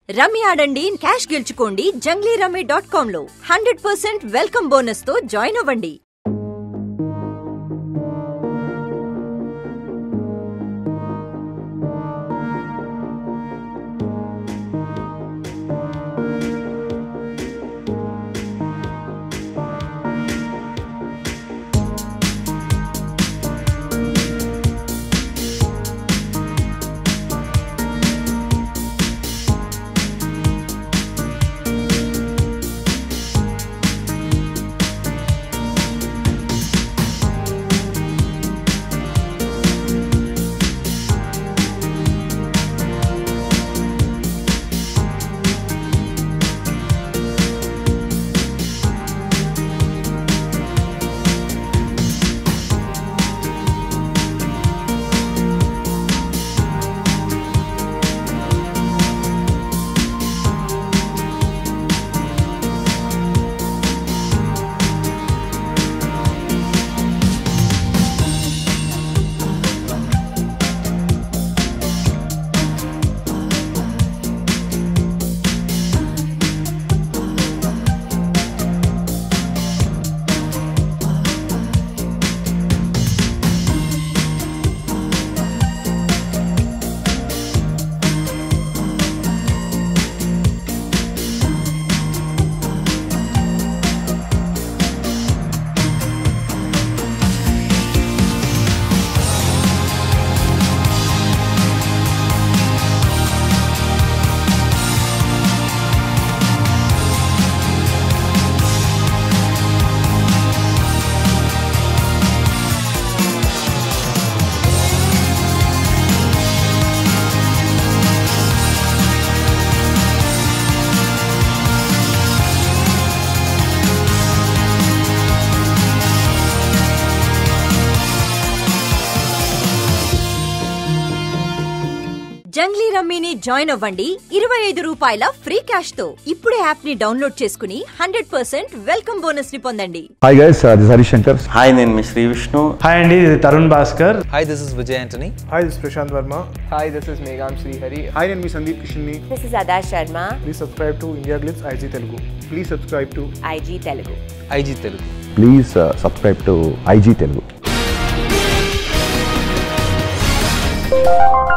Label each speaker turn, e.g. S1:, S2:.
S1: రమ్మి ఆడండి క్యాష్ గెలుచుకోండి Junglee rummy dot com లో హండ్రెడ్ పర్సెంట్ వెల్కమ్ బోనస్ తో జాయిన్ అవ్వండి జంగ్లీ రమ్మీని జాయిన్ అవ్వండి ఇరవై ఐదు రూపాయల ఫ్రీ క్యాష్ తో ఇప్పుడే యాప్ ని డౌన్లోడ్ చేసుకుని హండ్రెడ్ పర్సెంట్ వెల్కమ్ బోనస్ ని పొందండి
S2: hi guys this Harishankar
S3: hi నేను మీ శ్రీ విష్ణు
S4: హాయ్ అండి ఇది Tarun Bhaskar
S5: Hi, this is Vijay Antony.
S6: Hi, this is Prashant Verma.
S7: Hi, this is Megham Srihari.
S6: Hi, నేను మీ సందీప్ కిషన్ని
S8: This is Ada Sharma,
S6: please subscribe to IndiaGlitz IG Telugu please subscribe to
S8: IG Telugu.
S5: IG Telugu.
S2: Please subscribe to IG Telugu